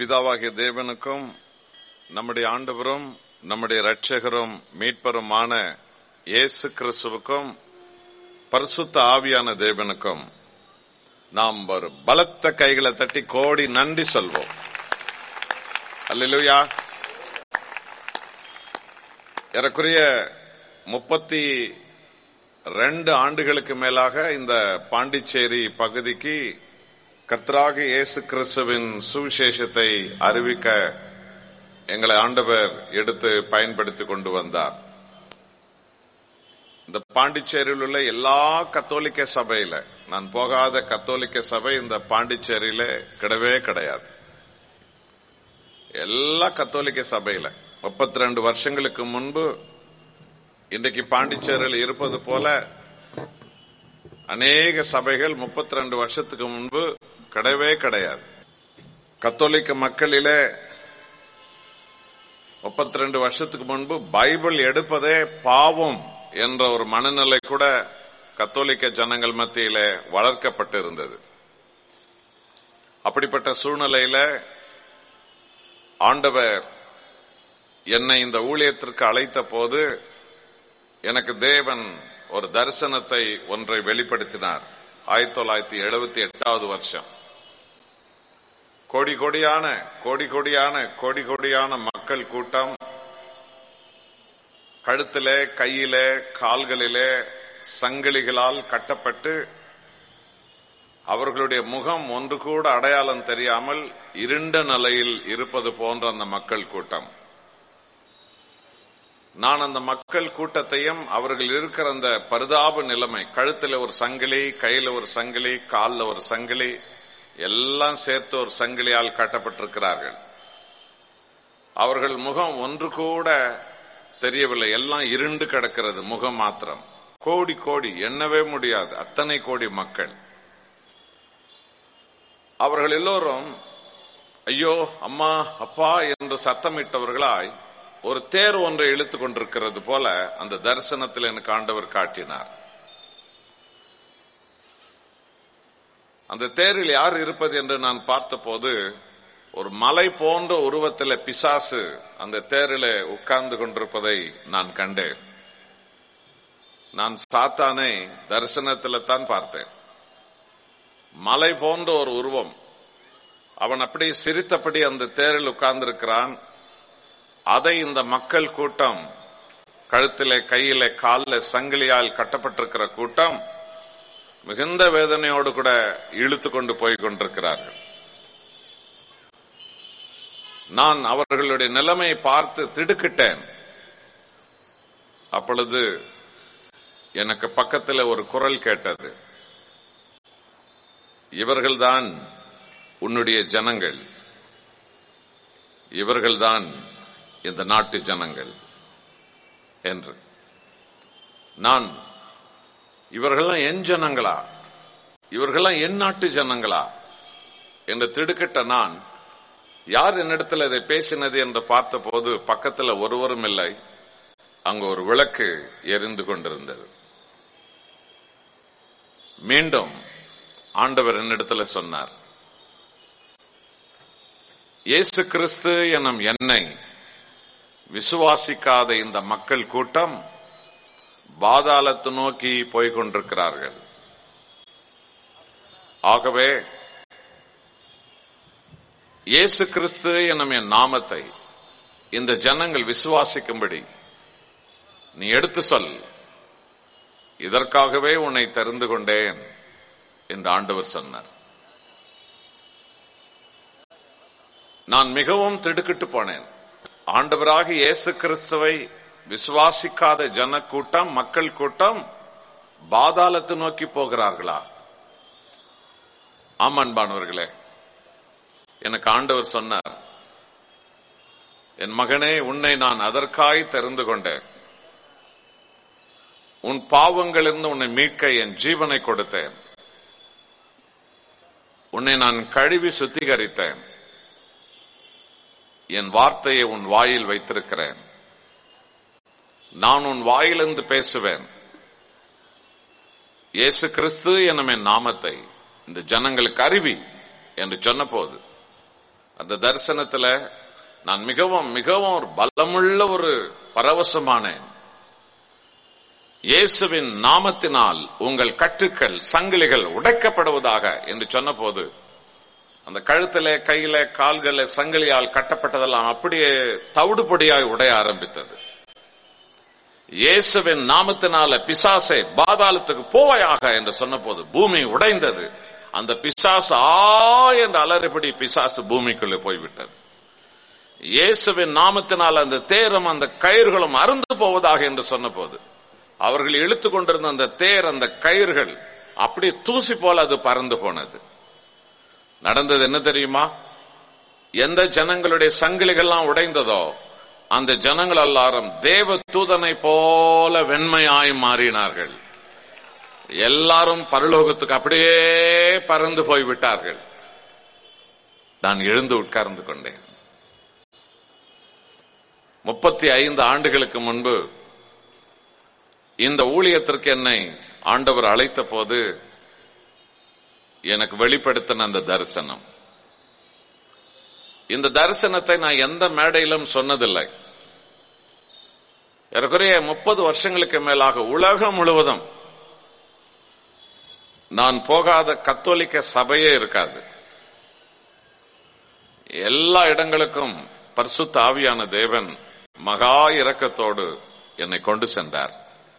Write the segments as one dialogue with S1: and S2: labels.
S1: பிதாவாகிய தேவனுக்கும் நம்முடைய ஆண்டவரும் நம்முடைய இரட்சகரும் மீட்பருமான இயேசு கிறிஸ்துவுக்கும் பரிசுத்த ஆவியான தேவனுக்கும் நாம் ஒரு பலத்த கைகளை தட்டி கோடி நன்றி சொல்வோம் அல்லேலூயா ஏறக்குறைய முப்பத்தி ரெண்டு ஆண்டுகளுக்கு மேலாக இந்த பாண்டிச்சேரி பகுதிக்கு கர்த்தராக இயேசு கிறிஸ்துவின் சுவிசேஷத்தை அறிவிக்க எங்களை ஆண்டவர் எடுத்து பயன்படுத்தி கொண்டு வந்தார் இந்த பாண்டிச்சேரியில் உள்ள எல்லா கத்தோலிக்க சபையில நான் போகாத கத்தோலிக்க சபை இந்த பாண்டிச்சேரியில கிடையவே கிடையாது எல்லா கத்தோலிக்க சபையில முப்பத்தி ரெண்டு வருஷங்களுக்கு முன்பு இன்றைக்கு பாண்டிச்சேரியில் இருப்பது போல அநேக சபைகள் முப்பத்தி ரெண்டு வருஷத்துக்கு முன்பு கிடையவே கிடையாது கத்தோலிக்க மக்களிலே முப்பத்தி ரெண்டு வருஷத்துக்கு முன்பு பைபிள் எடுப்பதே பாவம் என்ற ஒரு மனநிலை கூட கத்தோலிக்க ஜனங்கள் மத்தியில வளர்க்கப்பட்டிருந்தது அப்படிப்பட்ட சூழ்நிலையில ஆண்டவர் என்னை இந்த ஊழியத்திற்கு அழைத்த போது எனக்கு தேவன் ஒரு தரிசனத்தை ஒன்றை வெளிப்படுத்தினார் ஆயிரத்தி தொள்ளாயிரத்தி எழுபத்தி எட்டாவது வருஷம் கோடி கோடியான கோடி கோடியான கோடி கோடியான மக்கள் கூட்டம் கழுத்திலே கையிலே கால்களிலே சங்கிலிகளால் கட்டப்பட்டு அவர்களுடைய முகம் ஒன்று கூட அடையாளம் தெரியாமல் இருண்ட நிலையில் இருப்பது போன்ற அந்த மக்கள் கூட்டம் நான் அந்த மக்கள் கூட்டத்தையும் அவர்கள் இருக்கிற அந்த பரிதாப நிலைமை கழுத்துல ஒரு சங்கிலி கையில ஒரு சங்கிலி காலில் ஒரு சங்கிலி எல்லாம் சேர்த்து ஒரு சங்கிலியால் கட்டப்பட்டிருக்கிறார்கள் அவர்கள் முகம் ஒன்று கூட தெரியவில்லை எல்லாம் இருண்டு கிடக்கிறது முகம் மாத்திரம் கோடி கோடி எண்ணவே முடியாது அத்தனை கோடி மக்கள் அவர்கள் எல்லோரும் ஐயோ அம்மா அப்பா என்று சத்தமிட்டவர்களாய் ஒரு தேர் ஒன்றை இழுத்துக் கொண்டிருக்கிறது போல அந்த தரிசனத்தில் எனக்கு ஆண்டவர் காட்டினார் அந்த தேரில் யார் இருப்பது என்று நான் பார்த்தபோது ஒரு மலை போன்ற உருவத்தில் பிசாசு அந்த தேரில் உட்கார்ந்து கொண்டிருப்பதை நான் கண்டேன் நான் சாத்தானை தரிசனத்தில் தான் பார்த்தேன் மலை போன்ற ஒரு உருவம் அவன் அப்படி சிரித்தபடி அந்த தேரில் உட்கார்ந்திருக்கிறான் அதை இந்த மக்கள் கூட்டம் கழுத்திலே கையிலே காலில் சங்கிலியால் கட்டப்பட்டிருக்கிற கூட்டம் மிகுந்த வேதனையோடு கூட இழுத்து கொண்டு போய் கொண்டிருக்கிறார்கள் நான் அவர்களுடைய நிலைமையை பார்த்து திடுக்கிட்டேன் அப்பொழுது எனக்கு பக்கத்தில் ஒரு குரல் கேட்டது இவர்கள்தான் உன்னுடைய ஜனங்கள் இவர்கள்தான் இந்த நாட்டு ஜனங்கள் என்று நான் இவர்கள்லாம் என் ஜனங்களா இவர்கள்லாம் என் நாட்டு ஜனங்களா என்று திடுக்கிட்ட நான் யார் என்னிடத்தில் இதை பேசினது என்று பார்த்தபோது பக்கத்தில் ஒருவரும் இல்லை அங்கு ஒரு விளக்கு எரிந்து கொண்டிருந்தது மீண்டும் ஆண்டவர் என்னிடத்தில் சொன்னார் இயேசு கிறிஸ்து எனும் என்னை விசுவாசிக்காத இந்த மக்கள் கூட்டம் பாதாளத்து நோக்கி போய்கொண்டிருக்கிறார்கள் ஆகவே இயேசு கிறிஸ்து எனும் என் நாமத்தை இந்த ஜனங்கள் விசுவாசிக்கும்படி நீ எடுத்து சொல் இதற்காகவே உன்னை தெரிந்து கொண்டேன் என்று ஆண்டவர் சொன்னார் நான் மிகவும் திடுக்கிட்டு போனேன் ஆண்டவராக இயேசு கிறிஸ்துவை விசுவாசிக்காத ஜன கூட்டம் மக்கள் கூட்டம் பாதாளத்தை நோக்கி போகிறார்களா ஆமன்பானவர்களே எனக்கு ஆண்டவர் சொன்னார் என் மகனே உன்னை நான் அதற்காய் தெரிந்து கொண்டேன் உன் பாவங்களிலிருந்து உன்னை மீட்க என் ஜீவனை கொடுத்தேன் உன்னை நான் கழுவி சுத்திகரித்தேன் என் வார்த்தையை உன் வாயில் வைத்திருக்கிறேன் நான் உன் வாயிலிருந்து பேசுவேன் இயேசு கிறிஸ்து எனும் என் நாமத்தை இந்த ஜனங்களுக்கு அறிவி என்று சொன்னபோது அந்த தரிசனத்துல நான் மிகவும் மிகவும் ஒரு பலமுள்ள ஒரு பரவசமானேன் இயேசுவின் நாமத்தினால் உங்கள் கட்டுக்கள் சங்கிலிகள் உடைக்கப்படுவதாக என்று சொன்னபோது அந்த கழுத்திலே கையில கால்கள சங்கிலியால் கட்டப்பட்டதெல்லாம் அப்படியே தவிடுபொடியாய் உடைய ஆரம்பித்தது இயேசுவின் நாமத்தினால பிசாசை பாதாளத்துக்கு போவாயாக என்று சொன்னபோது பூமி உடைந்தது அந்த பிசாசு ஆ என்று அலறிபடி பிசாசு பூமிக்குள்ளே போய்விட்டது இயேசுவின் நாமத்தினால் அந்த தேரும் அந்த கயிறுகளும் அருந்து போவதாக என்று சொன்னபோது அவர்கள் இழுத்து கொண்டிருந்த அந்த தேர் அந்த கயிறுகள் அப்படியே தூசி போல அது பறந்து போனது நடந்தது என்ன தெரியுமா எந்த ஜனங்களுடைய சங்கிலிகள்லாம் உடைந்ததோ அந்த ஜனங்கள் எல்லாரும் தேவ தூதனை போல வெண்மையாய் மாறினார்கள் எல்லாரும் பரலோகத்துக்கு அப்படியே பறந்து போய்விட்டார்கள் நான் எழுந்து உட்கார்ந்து கொண்டேன் முப்பத்தி ஐந்து ஆண்டுகளுக்கு முன்பு இந்த ஊழியத்திற்கு என்னை ஆண்டவர் அழைத்த போது எனக்கு வெளிப்படுத்தின அந்த தரிசனம் இந்த தரிசனத்தை நான் எந்த மேடையிலும் சொன்னதில்லை ஏறக்குறைய முப்பது வருஷங்களுக்கு மேலாக உலகம் முழுவதும் நான் போகாத கத்தோலிக்க சபையே இருக்காது எல்லா இடங்களுக்கும் பரிசுத்த ஆவியான தேவன் மகா இரக்கத்தோடு என்னை கொண்டு சென்றார்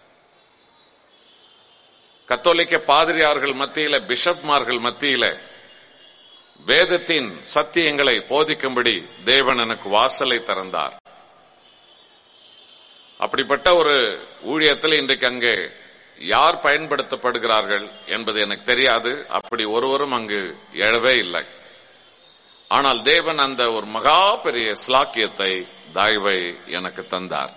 S1: கத்தோலிக்க பாதிரியார்கள் மத்தியில பிஷப்மார்கள் மத்தியில வேதத்தின் சத்தியங்களை போதிக்கும்படி தேவன் எனக்கு வாசலை திறந்தார் அப்படிப்பட்ட ஒரு ஊழியத்தில் இன்றைக்கு அங்கே யார் பயன்படுத்தப்படுகிறார்கள் என்பது எனக்கு தெரியாது அப்படி ஒருவரும் அங்கு எழவே இல்லை ஆனால் தேவன் அந்த ஒரு மகா பெரிய ஸ்லாக்கியத்தை தாய்வை எனக்கு தந்தார்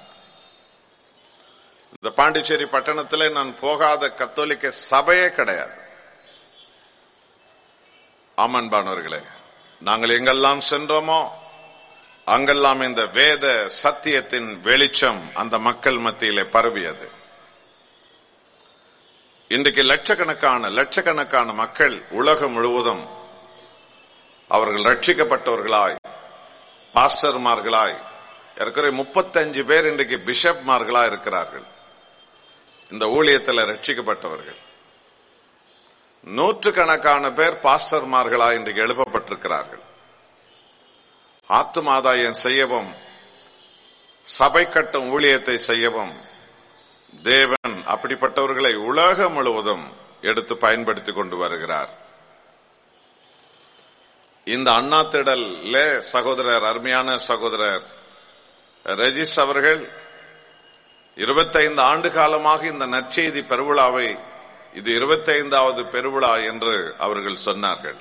S1: இந்த பாண்டிச்சேரி பட்டணத்திலே நான் போகாத கத்தோலிக்க சபையே கிடையாது ஆமன்பானவர்களே நாங்கள் எங்கெல்லாம் சென்றோமோ அங்கெல்லாம் இந்த வேத சத்தியத்தின் வெளிச்சம் அந்த மக்கள் மத்தியிலே பரவியது இன்றைக்கு லட்சக்கணக்கான லட்சக்கணக்கான மக்கள் உலகம் முழுவதும் அவர்கள் ரட்சிக்கப்பட்டவர்களாய் பாஸ்டர்மார்களாய் இருக்கிற முப்பத்தஞ்சு பேர் இன்றைக்கு பிஷப்மார்களா இருக்கிறார்கள் இந்த ஊழியத்தில் ரட்சிக்கப்பட்டவர்கள் நூற்றுக்கணக்கான பேர் பாஸ்டர்மார்களா இன்றைக்கு எழுப்பப்பட்டிருக்கிறார்கள் ஆத்துமாதாயம் செய்யவும் சபை கட்டும் ஊழியத்தை செய்யவும் தேவன் அப்படிப்பட்டவர்களை உலகம் முழுவதும் எடுத்து பயன்படுத்தி கொண்டு வருகிறார் இந்த அண்ணா திடல்ல சகோதரர் அருமையான சகோதரர் ரெஜிஸ் அவர்கள் இருபத்தைந்து ஆண்டு காலமாக இந்த நற்செய்தி பெருவிழாவை இது இருபத்தைந்தாவது பெருவிழா என்று அவர்கள் சொன்னார்கள்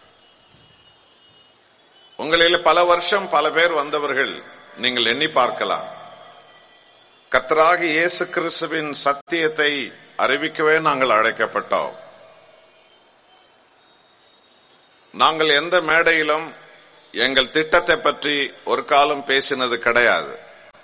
S1: உங்களில் பல வருஷம் பல பேர் வந்தவர்கள் நீங்கள் எண்ணி பார்க்கலாம் கத்தராக இயேசு கிறிஸ்துவின் சத்தியத்தை அறிவிக்கவே நாங்கள் அழைக்கப்பட்டோம் நாங்கள் எந்த மேடையிலும் எங்கள் திட்டத்தை பற்றி ஒரு காலம் பேசினது கிடையாது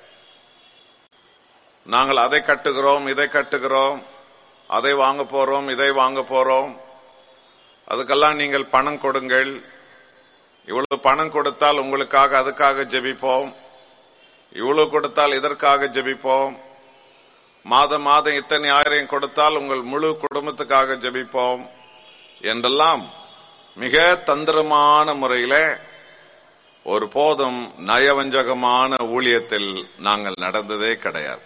S1: நாங்கள் அதை கட்டுகிறோம் இதை கட்டுகிறோம் அதை வாங்க போறோம் இதை வாங்க போறோம் அதுக்கெல்லாம் நீங்கள் பணம் கொடுங்கள் இவ்வளவு பணம் கொடுத்தால் உங்களுக்காக அதுக்காக ஜெபிப்போம் இவ்வளவு கொடுத்தால் இதற்காக ஜெபிப்போம் மாதம் மாதம் இத்தனை ஆயிரம் கொடுத்தால் உங்கள் முழு குடும்பத்துக்காக ஜெபிப்போம் என்றெல்லாம் மிக தந்திரமான முறையில ஒரு போதும் நயவஞ்சகமான ஊழியத்தில் நாங்கள் நடந்ததே கிடையாது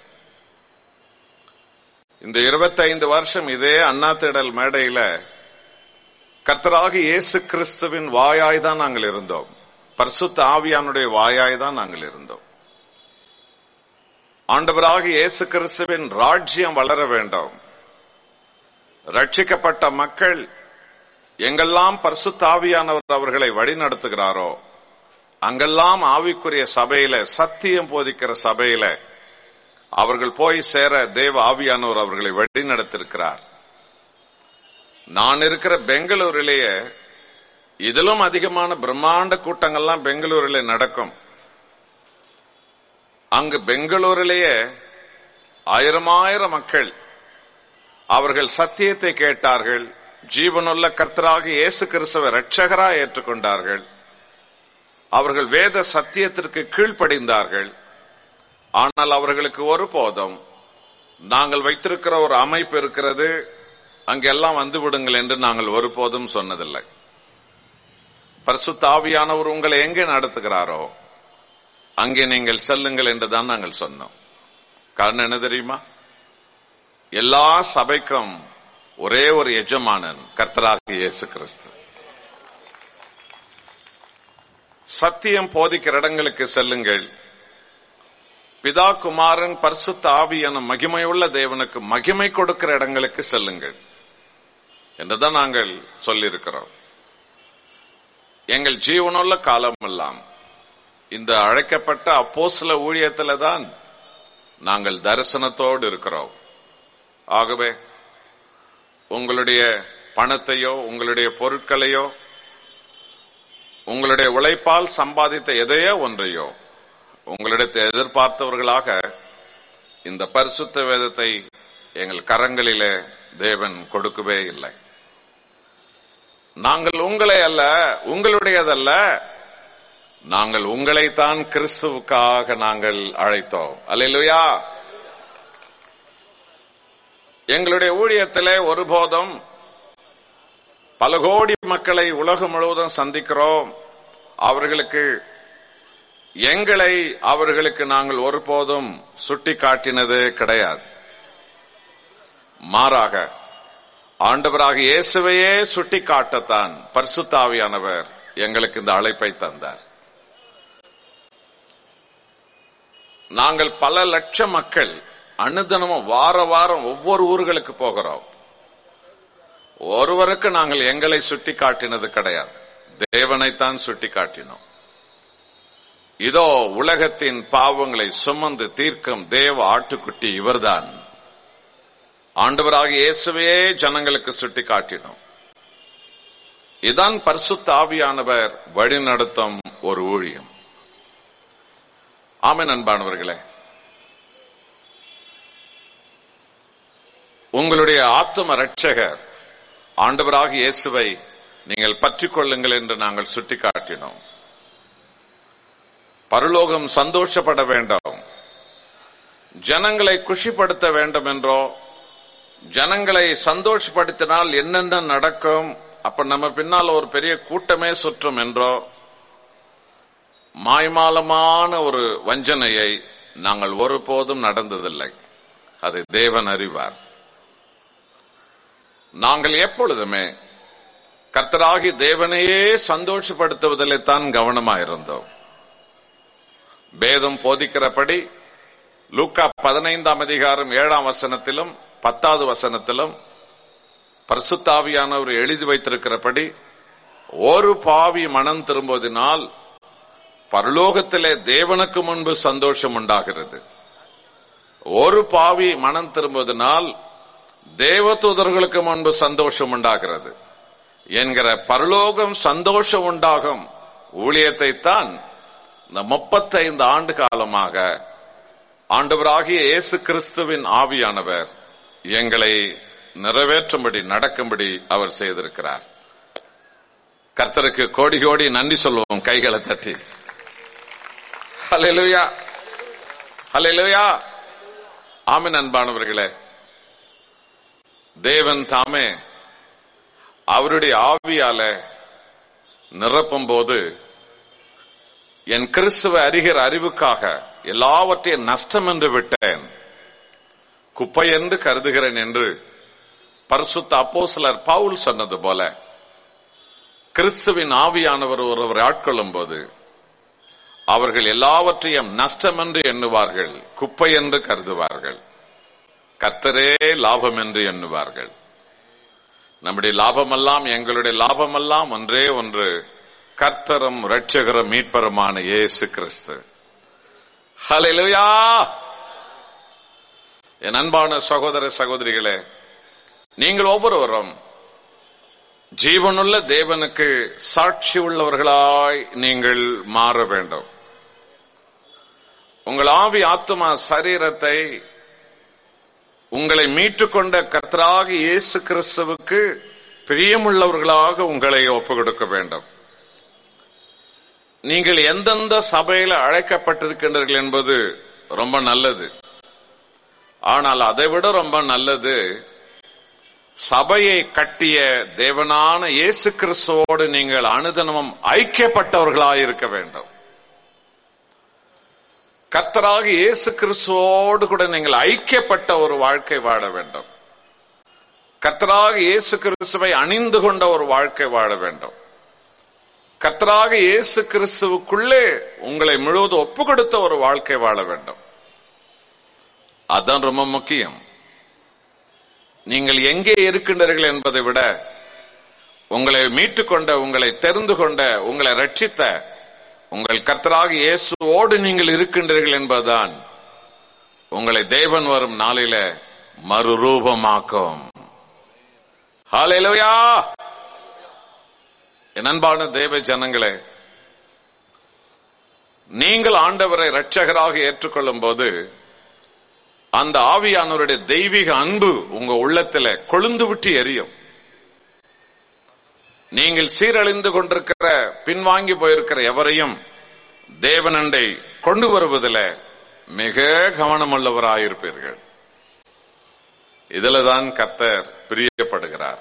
S1: இந்த இருபத்தைந்து வருஷம் இதே அண்ணா தேடல் மேடையில கர்த்தராக இயேசு கிறிஸ்துவின் வாயாய் தான் நாங்கள் இருந்தோம் பரிசுத்த ஆவியானுடைய வாயாய் தான் நாங்கள் இருந்தோம் ஆண்டவராக இயேசு கிறிஸ்துவின் ராஜ்யம் வளர வேண்டும் ரட்சிக்கப்பட்ட மக்கள் எங்கெல்லாம் பரிசுத்த ஆவியானவர் அவர்களை வழிநடத்துகிறாரோ அங்கெல்லாம் ஆவிக்குரிய சபையில சத்தியம் போதிக்கிற சபையில அவர்கள் போய் சேர தேவ ஆவியானவர் அவர்களை வழிநடத்திருக்கிறார் நான் இருக்கிற பெங்களூரிலேயே இதிலும் அதிகமான பிரம்மாண்ட கூட்டங்கள்லாம் பெங்களூரில் நடக்கும் அங்கு பெங்களூரிலேயே ஆயிரம் ஆயிரம் மக்கள் அவர்கள் சத்தியத்தை கேட்டார்கள் ஜீவனுள்ள கர்த்தராக இயேசு கிறிஸ்தவ ரட்சகரா ஏற்றுக்கொண்டார்கள் அவர்கள் வேத சத்தியத்திற்கு கீழ்ப்படிந்தார்கள் ஆனால் அவர்களுக்கு ஒருபோதும் நாங்கள் வைத்திருக்கிற ஒரு அமைப்பு இருக்கிறது அங்கெல்லாம் வந்து விடுங்கள் என்று நாங்கள் ஒருபோதும் சொன்னதில்லை பரிசுத்த ஆவியானவர் உங்களை எங்கே நடத்துகிறாரோ அங்கே நீங்கள் செல்லுங்கள் என்றுதான் நாங்கள் சொன்னோம் காரணம் என்ன தெரியுமா எல்லா சபைக்கும் ஒரே ஒரு எஜமானன் கர்த்தராக இயேசு கிறிஸ்து சத்தியம் போதிக்கிற இடங்களுக்கு செல்லுங்கள் பிதா குமாரன் பரிசுத்த ஆவி என மகிமையுள்ள தேவனுக்கு மகிமை கொடுக்கிற இடங்களுக்கு செல்லுங்கள் என்றுதான் நாங்கள் சொல்லியிருக்கிறோம் எங்கள் ஜீவனுள்ள காலம் எல்லாம் இந்த அழைக்கப்பட்ட அப்போஸ்ல ஊழியத்துல தான் நாங்கள் தரிசனத்தோடு இருக்கிறோம் ஆகவே உங்களுடைய பணத்தையோ உங்களுடைய பொருட்களையோ உங்களுடைய உழைப்பால் சம்பாதித்த எதையோ ஒன்றையோ உங்களிடத்தை எதிர்பார்த்தவர்களாக இந்த பரிசுத்த வேதத்தை எங்கள் கரங்களிலே தேவன் கொடுக்கவே இல்லை நாங்கள் உங்களை அல்ல உங்களுடையதல்ல நாங்கள் உங்களைத்தான் கிறிஸ்துவுக்காக நாங்கள் அழைத்தோம் அல்லையா எங்களுடைய ஊழியத்திலே ஒருபோதும் பல கோடி மக்களை உலகம் முழுவதும் சந்திக்கிறோம் அவர்களுக்கு எங்களை அவர்களுக்கு நாங்கள் ஒருபோதும் சுட்டி காட்டினது கிடையாது மாறாக ஆண்டவராக இயேசுவையே சுட்டி காட்டத்தான் பரிசுத்தாவியானவர் எங்களுக்கு இந்த அழைப்பை தந்தார் நாங்கள் பல லட்சம் மக்கள் அனுதினமும் வார வாரம் ஒவ்வொரு ஊர்களுக்கு போகிறோம் ஒருவருக்கு நாங்கள் எங்களை சுட்டி காட்டினது கிடையாது தேவனைத்தான் சுட்டி காட்டினோம் இதோ உலகத்தின் பாவங்களை சுமந்து தீர்க்கும் தேவ ஆட்டுக்குட்டி இவர்தான் ஆண்டவராக இயேசுவையே ஜனங்களுக்கு சுட்டி காட்டினோம் இதான் பரிசுத்த ஆவியானவர் வழிநடத்தும் ஒரு ஊழியம் ஆமை அன்பானவர்களே உங்களுடைய ஆத்தும ரட்சகர் ஆண்டவராக இயேசுவை நீங்கள் பற்றிக் கொள்ளுங்கள் என்று நாங்கள் சுட்டிக்காட்டினோம் பரலோகம் சந்தோஷப்பட வேண்டாம் ஜனங்களை குஷிப்படுத்த வேண்டும் என்றோ ஜனங்களை சந்தோஷப்படுத்தினால் என்னென்ன நடக்கும் அப்ப நம்ம பின்னால் ஒரு பெரிய கூட்டமே சுற்றும் என்றோ மாய்மாலமான ஒரு வஞ்சனையை நாங்கள் ஒருபோதும் நடந்ததில்லை அது தேவன் அறிவார் நாங்கள் எப்பொழுதுமே கர்த்தராகி தேவனையே சந்தோஷப்படுத்துவதிலே தான் கவனமாயிருந்தோம் வேதம் போதிக்கிறபடி லூக்கா பதினைந்தாம் அதிகாரம் ஏழாம் வசனத்திலும் பத்தாவது வசனத்திலும் பரிசுத்தாவியானவர் எழுதி வைத்திருக்கிறபடி ஒரு பாவி மனம் திரும்புவதனால் பரலோகத்திலே தேவனுக்கு முன்பு சந்தோஷம் உண்டாகிறது ஒரு பாவி மனம் திரும்புவதனால் தேவதூதர்களுக்கு முன்பு சந்தோஷம் உண்டாகிறது என்கிற பரலோகம் சந்தோஷம் உண்டாகும் ஊழியத்தை தான் இந்த முப்பத்தைந்து ஆண்டு காலமாக ஆண்டவராகிய இயேசு கிறிஸ்துவின் ஆவியானவர் எங்களை நிறைவேற்றும்படி நடக்கும்படி அவர் செய்திருக்கிறார் கர்த்தருக்கு கோடி கோடி நன்றி சொல்லுவோம் கைகளை தட்டி ஹalleluya ஹalleluya ஆமென் அன்பானவர்களே தேவன் தாமே அவருடைய ஆவியால நிரப்பும் போது என் கிறிஸ்துவ அறிகிற அறிவுக்காக எல்லாவற்றையும் நஷ்டம் என்று விட்டேன் குப்பை என்று கருதுகிறேன் என்று பரிசுத்த அப்போஸ்லர் பவுல் சொன்னது போல கிறிஸ்துவின் ஆவியானவர் ஒருவர் ஆட்கொள்ளும் போது அவர்கள் எல்லாவற்றையும் நஷ்டம் என்று எண்ணுவார்கள் குப்பை என்று கருதுவார்கள் கர்த்தரே லாபம் என்று எண்ணுவார்கள் நம்முடைய லாபமெல்லாம் எங்களுடைய லாபமெல்லாம் ஒன்றே ஒன்று கர்த்தரும் இரட்சகரும் மீட்பருமான இயேசு கிறிஸ்து ஹalleluya என் அன்பான சகோதர சகோதரிகளே நீங்கள் ஒவ்வொருவரும் ஜீவனுள்ள தேவனுக்கு சாட்சி உள்ளவர்களாய் நீங்கள் மாற வேண்டும் உங்கள் ஆவி ஆத்துமா சரீரத்தை உங்களை மீட்டுக்கொண்ட கர்த்தராக இயேசு கிறிஸ்துவுக்கு பிரியமுள்ளவர்களாக உங்களை ஒப்புக் கொடுக்க வேண்டும் நீங்கள் எந்தெந்த சபையில அழைக்கப்பட்டிருக்கின்றீர்கள் என்பது ரொம்ப நல்லது ஆனால் அதைவிட ரொம்ப நல்லது சபையை கட்டிய தேவனான இயேசு கிறிஸ்துவோடு நீங்கள் அனுதினமும் ஐக்கியப்பட்டவர்களாய் இருக்க வேண்டும் கர்த்தராக இயேசு கிறிஸ்துவோடு கூட நீங்கள் ஐக்கியப்பட்ட ஒரு வாழ்க்கை வாழ வேண்டும் கர்த்தராக இயேசு கிறிஸ்துவை அணிந்து கொண்ட ஒரு வாழ்க்கை வாழ வேண்டும் கர்த்தராக இயேசு கிறிஸ்துவுக்குள்ளே உங்களை முழுவதும் ஒப்பு கொடுத்த ஒரு வாழ்க்கை வாழ வேண்டும் அதான் ரொம்ப முக்கியம் நீங்கள் எங்கே இருக்கின்றீர்கள் என்பதை விட உங்களை மீட்டுக்கொண்ட உங்களை தெரிந்து கொண்ட உங்களை ரட்சித்த உங்கள் கர்த்தராக இயேசுவோடு நீங்கள் இருக்கின்றீர்கள் என்பதுதான் உங்களை தேவன் வரும் நாளில மறுரூபமாக்கும் ஹalleluya என் அன்பான தேவ ஜனங்களே நீங்கள் ஆண்டவரை இரட்சகராக ஏற்றுக்கொள்ளும் போது அந்த ஆவியானவருடைய தெய்வீக அன்பு உங்க உள்ளத்துல கொழுந்து விட்டு எரியும் நீங்கள் சீரழிந்து கொண்டிருக்கிற பின்வாங்கி போயிருக்கிற எவரையும் தேவனண்டை கொண்டு வருவதில் மிக கவனமுள்ளவராயிருப்பீர்கள் இதில்தான் கர்த்தர் பிரியப்படுகிறார்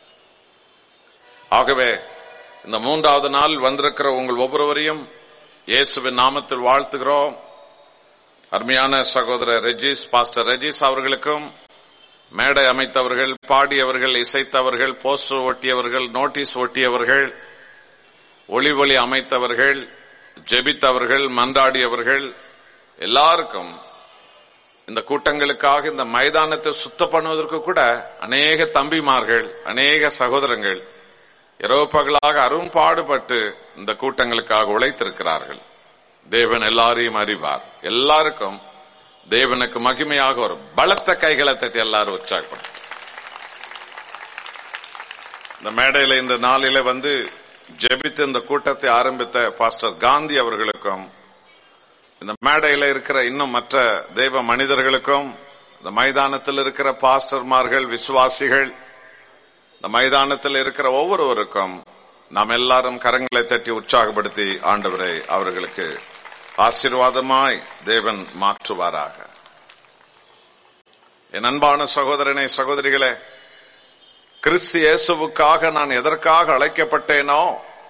S1: ஆகவே இந்த மூன்றாவது நாள் வந்திருக்கிற உங்கள் ஒவ்வொருவரையும் இயேசுவின் நாமத்தில் வாழ்த்துகிறோம் அருமையான சகோதரர் ரெஜிஸ் பாஸ்டர் ரெஜிஸ் அவர்களுக்கும் மேடை அமைத்தவர்கள் பாடியவர்கள் இசைத்தவர்கள் போஸ்டர் ஒட்டியவர்கள் நோட்டீஸ் ஒட்டியவர்கள் ஒளி ஒளி அமைத்தவர்கள் ஜெபித்தவர்கள் மன்றாடியவர்கள் எல்லாருக்கும் இந்த கூட்டங்களுக்காக இந்த மைதானத்தை சுத்தம் பண்ணுவதற்கு கூட அநேக தம்பிமார்கள் அநேக சகோதரங்கள் இரவு பகலாக அரும்பாடுபட்டு இந்த கூட்டங்களுக்காக உழைத்திருக்கிறார்கள் தேவன் எல்லாரையும் அறிவார் எல்லாருக்கும் தேவனுக்கு மகிமையாக ஒரு பலத்த கைகளை தட்டி எல்லாரும் உற்சாகப்படும் இந்த மேடையில இந்த நாளில வந்து ஜெபித்து இந்த கூட்டத்தை ஆரம்பித்த பாஸ்டர் காந்தி அவர்களுக்கும் இந்த மேடையில இருக்கிற இன்னும் மற்ற தெய்வ மனிதர்களுக்கும் இந்த மைதானத்தில் இருக்கிற பாஸ்டர்மார்கள் விசுவாசிகள் இந்த மைதானத்தில் இருக்கிற ஒவ்வொருவருக்கும் நாம் எல்லாரும் கரங்களை தட்டி உற்சாகப்படுத்தி ஆண்டவரை அவர்களுக்கு ஆசீர்வாதமாய் தேவன் மாற்றுவாராக என் அன்பான சகோதரனை சகோதரிகளே கிறிஸ்து இயேசுவுக்காக நான் எதற்காக அழைக்கப்பட்டேனோ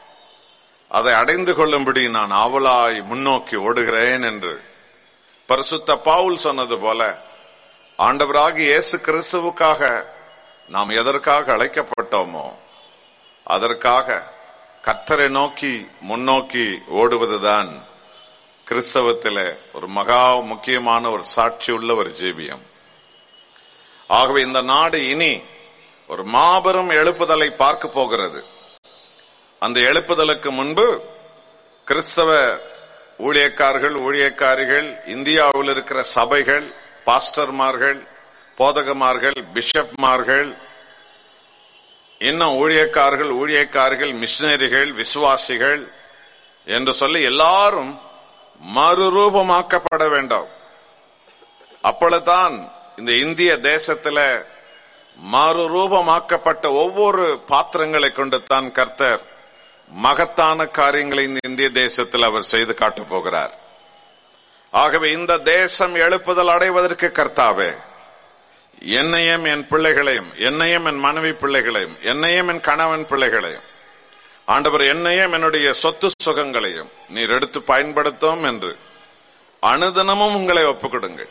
S1: அதை அடைந்து கொள்ளும்படி நான் ஆவலாய் முன்னோக்கி ஓடுகிறேன் என்று பரிசுத்த பவுல் சொன்னது போல ஆண்டவராகி இயேசு கிறிஸ்துவுக்காக நாம் எதற்காக அழைக்கப்பட்டோமோ அதற்காக கத்தரை நோக்கி முன்னோக்கி ஓடுவதுதான் கிறிஸ்தவத்தில ஒரு மகா முக்கியமான ஒரு சாட்சி உள்ள ஒரு ஜீவியம் ஆகவே இந்த நாடு இனி ஒரு மாபெரும் எழுப்புதலை பார்க்க போகிறது அந்த எழுப்புதலுக்கு முன்பு கிறிஸ்தவ ஊழியக்காரர்கள் ஊழியக்காரிகள் இந்தியாவில் இருக்கிற சபைகள் பாஸ்டர்மார்கள் போதகமார்கள் பிஷப்மார்கள் இன்னும் ஊழியக்காரர்கள் ஊழியக்காரர்கள் மிஷினரிகள் விசுவாசிகள் என்று சொல்லி எல்லாரும் மறுரூபமாக்கப்பட வேண்டும் அப்பொழுதுதான் இந்த இந்திய தேசத்துல மறுரூபமாக்கப்பட்ட ஒவ்வொரு பாத்திரங்களை கொண்டு தான் கர்த்தர் மகத்தான காரியங்களை இந்த இந்திய தேசத்தில் அவர் செய்து காட்டப் போகிறார் ஆகவே இந்த தேசம் எழுப்புதல் அடைவதற்கு கர்த்தாவே என்னையும் என் பிள்ளைகளையும் என்னையும் என் மனைவி பிள்ளைகளையும் என்னையும் என் கணவன் பிள்ளைகளையும் ஆண்டவர் என்னையும் என்னுடைய சொத்து சுகங்களையும் நீர் எடுத்து பயன்படுத்தும் என்று அனுதினமும் உங்களை ஒப்புக்கொடுங்கள்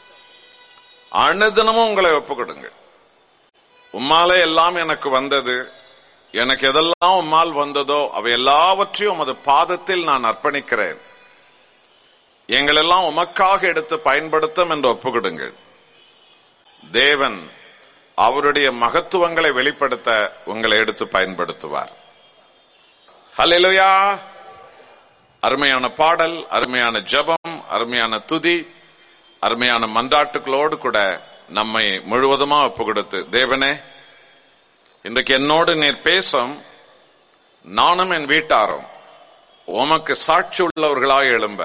S1: அனுதினமும் உங்களை ஒப்புக்கொடுங்கள் உம்மாலே எல்லாம் எனக்கு வந்தது எனக்கு எதெல்லாம் உம்மால் வந்ததோ அவை எல்லாவற்றையும் உமது பாதத்தில் நான் அர்ப்பணிக்கிறேன் எங்களெல்லாம் உமக்காக எடுத்து பயன்படுத்தும் என்று ஒப்புக்கொடுங்கள் தேவன் அவருடைய மகத்துவங்களை வெளிப்படுத்த உங்களை எடுத்து பயன்படுத்துவார் ஹalleluya அருமையான பாடல் அருமையான ஜெபம் அருமையான துதி அருமையான மன்றாட்டுகளோடு கூட நம்மை முழுவதுமா ஒப்பு கொடுத்து தேவனே இன்றைக்கு என்னோடு நீர் பேசும் நானும் என் வீட்டாரும் உமக்கு சாட்சி உள்ளவர்களாக எழும்ப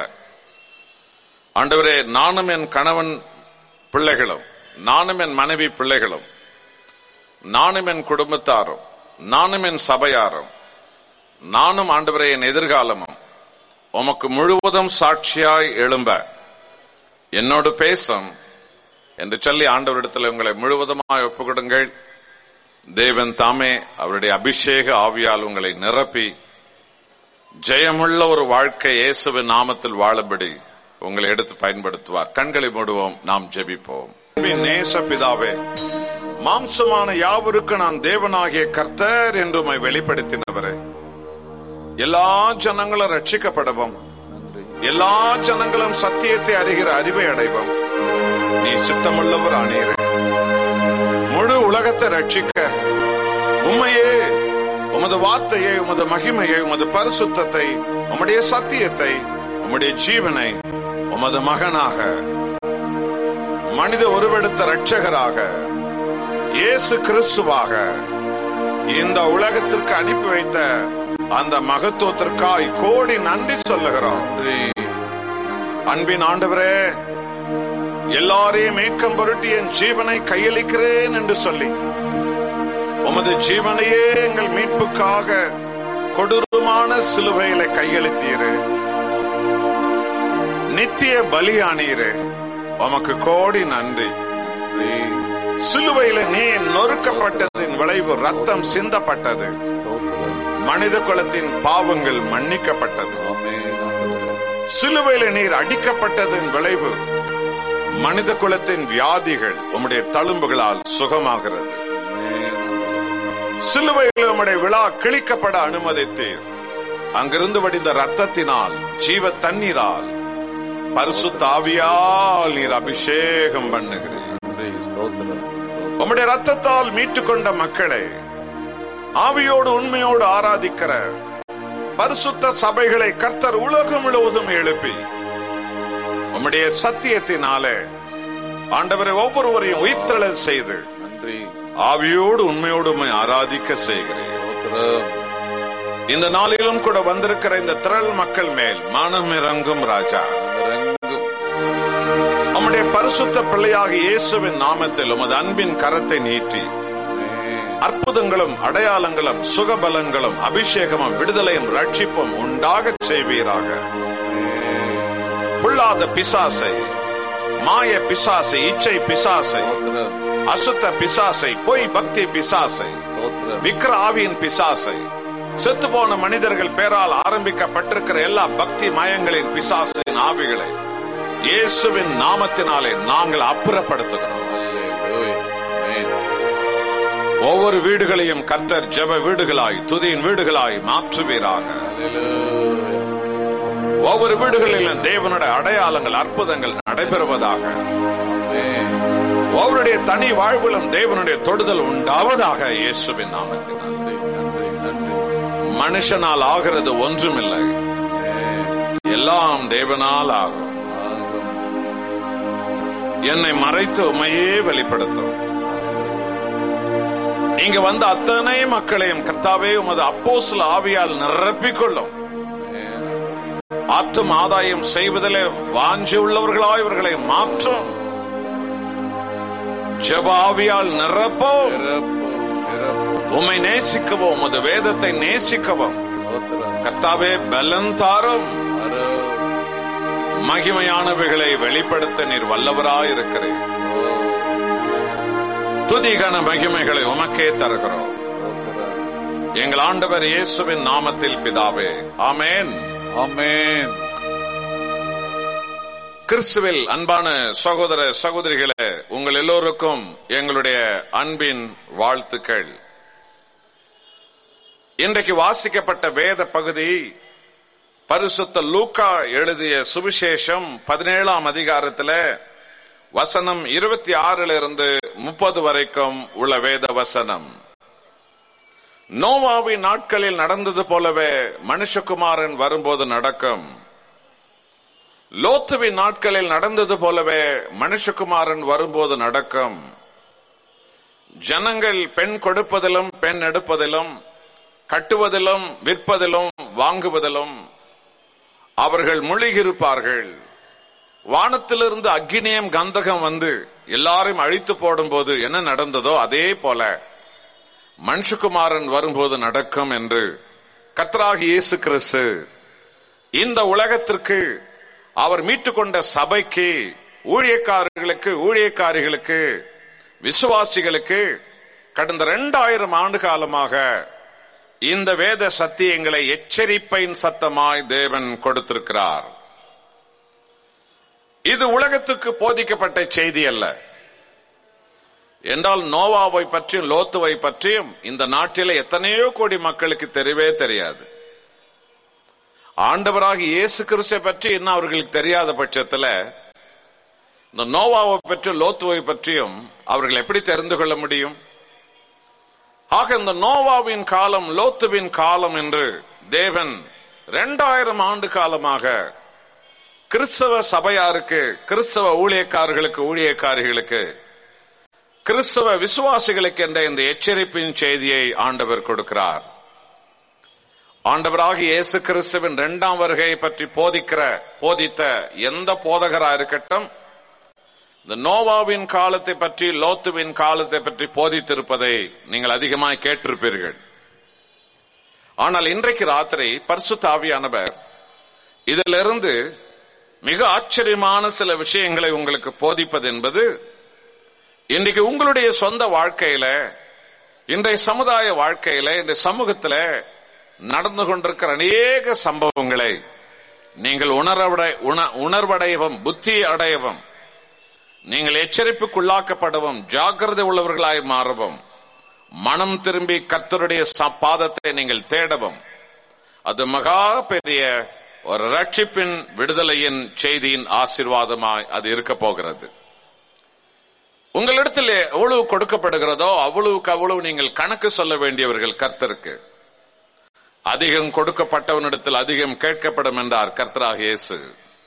S1: ஆண்டவரே நானும் என் கணவன் பிள்ளைகளும் நானும் என் மனைவி பிள்ளைகளும் நானும் என் குடும்பத்தாரும் நானும் என் சபையாரும் நானும் ஆண்டவரே என் எதிர்காலமும் உமக்கு முழுவதும் சாட்சியாய் எழும்ப என்னோடு பேசும் என்று சொல்லி ஆண்டவரிடத்தில் உங்களை முழுவதுமாய் ஒப்புக்கொடுங்கள் தேவன் தாமே அவருடைய அபிஷேக ஆவியால் உங்களை நிரப்பி ஜெயமுள்ள ஒரு வாழ்க்கை இயேசுவின் நாமத்தில் வாழும்படி உங்களை எடுத்து பயன்படுத்துவார் கண்களை மூடுவோம் நாம் ஜெபிப்போம் நேச பிதாவே மாம்சமான யாவருக்கு நான் தேவனாகிய கர்த்தர் என்று உம்மை வெளிப்படுத்தினவரே எல்லா ஜனங்களும் ரட்சிக்கப்படவும் எல்லா ஜனங்களும் சத்தியத்தை அறிகிற அறிவை அடைவோம் நீ சித்தமுள்ளவர் ஆனீரே முழு உலகத்தை ரட்சிக்க உண்மையே உமது வார்த்தையை உமது மகிமையை உமது பரிசுத்தத்தை உம்முடைய சத்தியத்தை உம்முடைய ஜீவனை உமது மகனாக மனித உருவெடுத்த இரட்சகராக இயேசு கிறிஸ்துவாக இந்த உலகத்திற்கு அனுப்பி வைத்த அந்த மகத்துவத்திற்காய் கோடி நன்றி சொல்லுகிறோம் அன்பின் ஆண்டவரே எல்லாரையும் மீட்கம் பொருட்டி என் ஜீவனை கையளிக்கிறேன் என்று சொல்லி உமது ஜீவனையே எங்கள் மீட்புக்காக கொடூரமான சிலுவையில கையளித்தீரு நித்திய பலியானீரே உமக்கு கோடி நன்றி சிலுவையில நீ நொறுக்கப்பட்டதின் விளைவு ரத்தம் சிந்தப்பட்டது மனித குலத்தின் பாவங்கள் மன்னிக்கப்பட்டது சிலுவையில நீர் அடிக்கப்பட்டதின் விளைவு மனித குலத்தின் வியாதிகள் உம்முடைய தழும்புகளால் சுகமாகிறது சிலுவையில் உம்முடைய விழா கிழிக்கப்பட அனுமதித்தீர் அங்கிருந்து வடிந்த ரத்தத்தினால் ஜீவ தண்ணீரால் பரிசுத்த ஆவியால் நீர் அபிஷேகம் பண்ணுகிறீர் உம்முடைய ரத்தத்தால் மீட்டுக் கொண்ட மக்களே ஆவியோடு உண்மையோடு ஆராதிக்கிற பரிசுத்த சபைகளை கர்த்தர் உலகம் முழுவதும் எழுப்பி உம்முடைய சத்தியத்தினாலே ஆண்டவரை ஒவ்வொருவரையும் உயிர்த்தெழல் செய்து ஆவியோடு உண்மையோடு உம்மை ஆராதிக்க செய்கிறேன் இந்த நாளிலும் கூட வந்திருக்கிற இந்த திரள் மக்கள் மேல் மானம் இறங்கும் ராஜா நம்முடைய பரிசுத்த பிள்ளையாக இயேசுவின் நாமத்தில் உமது அன்பின் கரத்தை நீட்டி அற்புதங்களும் அடையாளங்களும் சுகபலங்களும் அபிஷேகமும் விடுதலையும் ரட்சிப்பும் உண்டாக செய்வீராக புல்லாத பிசாசை மாய பிசாசை இச்சை பிசாசை அசுத்த பிசாசை பொய் பக்தி பிசாசை விக்கிர ஆவியின் பிசாசை செத்து போன மனிதர்கள் பேரால் ஆரம்பிக்கப்பட்டிருக்கிற எல்லா பக்தி மயங்களின் பிசாசின் ஆவிகளை இயேசுவின் நாமத்தினாலே நாங்கள் அப்புறப்படுத்துகிறோம் ஒவ்வொரு வீடுகளையும் கர்த்தர் ஜெப வீடுகளாய் துதியின் வீடுகளாய் மாற்றுவீராக ஒவ்வொரு வீடுகளிலும் தேவனுடைய அடையாளங்கள் அற்புதங்கள் நடைபெறுவதாக ஒவ்வொருடைய தனி வாழ்விலும் தேவனுடைய தொடுதல் உண்டாவதாக இயேசுவின் நாமத்தில் மனுஷனால் ஆகிறது ஒன்றுமில்லை எல்லாம் தேவனால் ஆகும் என்னை மறைத்து உண்மையே வெளிப்படுத்தும் நீங்க வந்த அத்தனை மக்களையும் கர்த்தாவே உமது அப்போசில் ஆவியால் நிரப்பிக்கொள்ளும் ஆத்தும் ஆதாயம் செய்வதிலே வாஞ்சி உள்ளவர்களாய் இவர்களை மாற்றும் ஜபாவியால் நிரப்போம் உம்மை நேசிக்கவும் உமது வேதத்தை நேசிக்கவும் கர்த்தாவே பலன் தாரும் மகிமையானவைகளை வெளிப்படுத்த நீர் வல்லவராயிருக்கிறேன் துதிகன மகிமைகளை உமக்கே தருகிறோம் எங்கள் ஆண்டவர் இயேசுவின் நாமத்தில் பிதாவே ஆமேன்
S2: ஆமென்
S1: கிறிஸ்துவில் அன்பான சகோதர சகோதரிகளே உங்கள் எல்லோருக்கும் எங்களுடைய அன்பின் வாழ்த்துக்கள் இன்றைக்கு வாசிக்கப்பட்ட வேத பகுதி பரிசுத்த லூக்கா எழுதிய சுவிசேஷம் பதினேழாம் அதிகாரத்துல வசனம் இருபத்தி ஆறுல இருந்து முப்பது வரைக்கும் உள்ள வேத வசனம் நோவாவின் நாட்களில் நடந்தது போலவே மனுஷகுமாரன் வரும்போது நடக்கும் லோத்துவின் நாட்களில் நடந்தது போலவே மனுஷகுமாரன் வரும்போது நடக்கும் ஜனங்கள் பெண் கொடுப்பதிலும் பெண் எடுப்பதிலும் கட்டுவதிலும் விற்பதிலும் வாங்குவதிலும் அவர்கள் முழுகியிருப்பார்கள் வானத்திலிருந்து அக்னியம் கந்தகம் வந்து எல்லாரையும் அழித்து போடும்போது என்ன நடந்ததோ அதே போல மனுஷகுமாரன் வரும்போது நடக்கும் என்று கர்த்தராகி இயேசு கிறிஸ்து இந்த உலகத்திற்கு அவர் மீட்டுக்கொண்ட சபைக்கு ஊழியக்காரர்களுக்கு ஊழியக்காரிகளுக்கு விசுவாசிகளுக்கு கடந்த இரண்டாயிரம் ஆண்டு காலமாக இந்த வேத சத்தியங்களை எச்சரிப்பின் சத்தமாய் தேவன் கொடுத்திருக்கிறார் இது உலகத்துக்கு போதிக்கப்பட்ட செய்தி அல்ல என்றால் நோவாவை பற்றியும் லோத்துவை பற்றியும் இந்த நாட்டில எத்தனையோ கோடி மக்களுக்கு தெரியவே தெரியாது ஆண்டவராக இயேசு கிறிஸ்தை பற்றி இன்னும் அவர்களுக்கு தெரியாத பட்சத்துல இந்த நோவாவை பற்றி லோத்துவை பற்றியும் அவர்கள் எப்படி தெரிந்து கொள்ள முடியும் ஆக இந்த நோவாவின் காலம் லோத்துவின் காலம் என்று தேவன் இரண்டாயிரம் ஆண்டு காலமாக கிறிஸ்தவ சபையாருக்கு கிறிஸ்தவ ஊழியக்காரர்களுக்கு ஊழியக்காரிகளுக்கு கிறிஸ்தவ விசுவாசிகளுக்கு என்ற இந்த எச்சரிப்பின் செய்தியை ஆண்டவர் கொடுக்கிறார் ஆண்டவராக இயேசு கிறிஸ்துவின் இரண்டாம் வருகையை பற்றி போதிக்கிற போதித்த எந்த போதகரா இருக்கட்டும் இந்த நோவாவின் காலத்தை பற்றி லோத்துவின் காலத்தை பற்றி போதித்திருப்பதை நீங்கள் அதிகமாய் கேட்டிருப்பீர்கள் ஆனால் இன்றைக்கு ராத்திரி பரிசுத்த ஆவியானவர் இதிலிருந்து மிக ஆச்சரியமான சில விஷயங்களை உங்களுக்கு போதிப்பது என்பது இன்றைக்கு உங்களுடைய சொந்த வாழ்க்கையில இன்றைய சமுதாய வாழ்க்கையில இன்றைய சமூகத்துல நடந்து கொண்டிருக்கிற அநேக சம்பவங்களை நீங்கள் உணர்வடை உண- உணர்வடையவும் புத்தி அடையவும் நீங்கள் எச்சரிப்புக்குள்ளாக்கப்படவும் ஜாக்கிரதை உள்ளவர்களாய் மாறவும் மனம் திரும்பி கர்த்தருடைய ச- பாதத்தை நீங்கள் தேடவும் அது மகா பெரிய ஒரு ரட்சிப்பின் விடுதலையின் செய்தியின் ஆசீர்வாதமாய் அது இருக்க போகிறது உங்களிடத்தில் எவ்வளவு கொடுக்கப்படுகிறதோ அவ்வளவுக்கு அவ்வளவு நீங்கள் கணக்கு சொல்ல வேண்டியவர்கள் கர்த்தருக்கு அதிகம் கொடுக்கப்பட்டவனிடத்தில் அதிகம் கேட்கப்படும் என்றார் கர்த்தராக இயேசு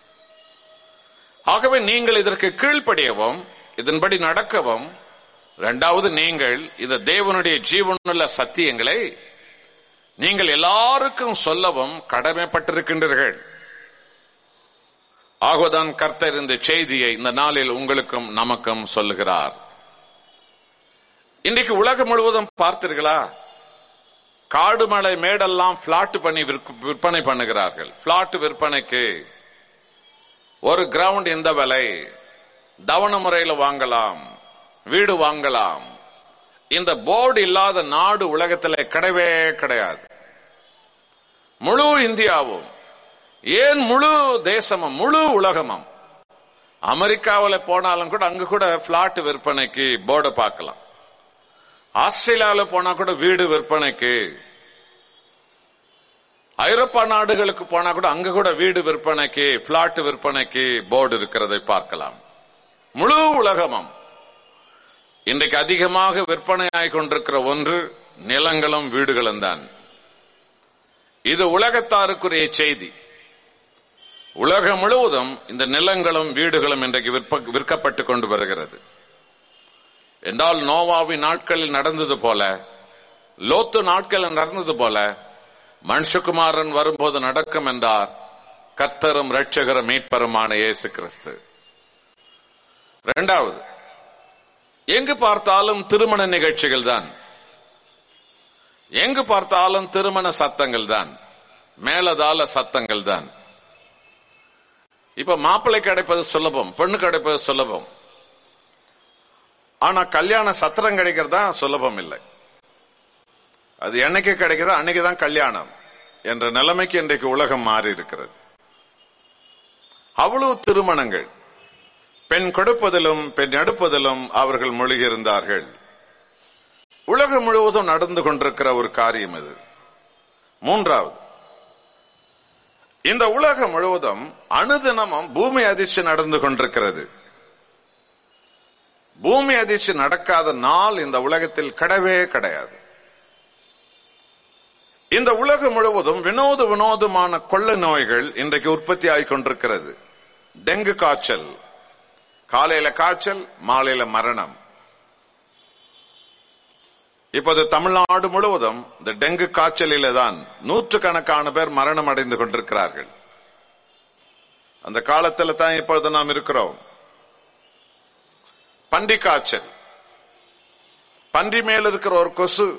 S1: ஆகவே நீங்கள் இதற்கு கீழ்ப்படியவும் இதன்படி நடக்கவும் இரண்டாவது நீங்கள் இந்த தேவனுடைய ஜீவனுள்ள சத்தியங்களை நீங்கள் எல்லாருக்கும் சொல்லவும் கடமைப்பட்டிருக்கின்றீர்கள் ஆகவேதான் கர்த்தர் இந்த செய்தியை இந்த நாளில் உங்களுக்கும் நமக்கும் சொல்லுகிறார் இன்றைக்கு உலகம் முழுவதும் பார்த்தீர்களா காடு மலை மேடெல்லாம் பிளாட் பண்ணி விற்க- விற்பனை பண்ணுகிறார்கள் பிளாட் விற்பனைக்கு ஒரு கிரவுண்ட் இந்த விலை தவண முறையில் வாங்கலாம் வீடு வாங்கலாம் இந்த போர்டு இல்லாத நாடு உலகத்தில் கிடையவே கிடையாது முழு இந்தியாவும் ஏன் முழு தேசமும் முழு உலகமும் அமெரிக்காவில் போனாலும் கூட அங்க கூட பிளாட் விற்பனைக்கு போர்டு பார்க்கலாம் ஆஸ்திரேலியாவில் போனா கூட வீடு விற்பனைக்கு ஐரோப்பா நாடுகளுக்கு போனா கூட அங்க கூட வீடு விற்பனைக்கு பிளாட் விற்பனைக்கு போர்டு இருக்கிறதை பார்க்கலாம் முழு உலகமும் இன்றைக்கு அதிகமாக விற்பனையாய் கொண்டிருக்கிற ஒன்று நிலங்களும் வீடுகளும் தான் இது உலகத்தாருக்குரிய செய்தி உலகம் முழுவதும் இந்த நிலங்களும் வீடுகளும் இன்றைக்கு விற்ப- விற்கப்பட்டு கொண்டு வருகிறது என்றால் நோவாவின் நாட்களில் நடந்தது போல லோத்து நாட்களில் நடந்தது போல மனுஷகுமாரன் வரும்போது நடக்கும் என்றார் கர்த்தரும் இரட்சகரும் மீட்பருமான இயேசு கிறிஸ்து இரண்டாவது எங்கு பார்த்தாலும் திருமண நிகழ்ச்சிகள் தான் எங்கு பார்த்தாலும் திருமண சத்தங்கள் தான் மேலதால சத்தங்கள் தான் இப்ப மாப்பிள்ளை கிடைப்பது சுலபம் பெண்ணு கிடைப்பது சுலபம் ஆனா கல்யாண சத்திரம் கிடைக்கிறது தான் சுலபம் இல்லை அது என்னைக்கு கிடைக்குதோ அன்னைக்கு தான் கல்யாணம் என்ற நிலைமைக்கு இன்றைக்கு உலகம் மாறி இருக்கிறது அவ்வளவு திருமணங்கள் பெண் கொடுப்பதிலும் பெண் எடுப்பதிலும் அவர்கள் மூழ்கியிருந்தார்கள் உலகம் முழுவதும் நடந்து கொண்டிருக்கிற ஒரு காரியம் இது மூன்றாவது இந்த உலகம் முழுவதும் அனுதினமும் பூமி அதிர்ச்சி நடந்து கொண்டிருக்கிறது பூமி அதிர்ச்சி நடக்காத நாள் இந்த உலகத்தில் கிடையவே கிடையாது இந்த உலகம் முழுவதும் வினோத வினோதமான கொள்ளை நோய்கள் இன்றைக்கு உற்பத்தி ஆகிக் கொண்டிருக்கிறது டெங்கு காய்ச்சல் காலையில காய்ச்சல் மாலையில மரணம் இப்போது தமிழ்நாடு முழுவதும் இந்த டெங்கு காய்ச்சலில தான் நூற்றுக்கணக்கான பேர் மரணம் அடைந்து கொண்டிருக்கிறார்கள் அந்த காலத்துல தான் இப்பொழுது நாம் இருக்கிறோம் பன்றி காய்ச்சல் பன்றி மேல் இருக்கிற ஒரு கொசு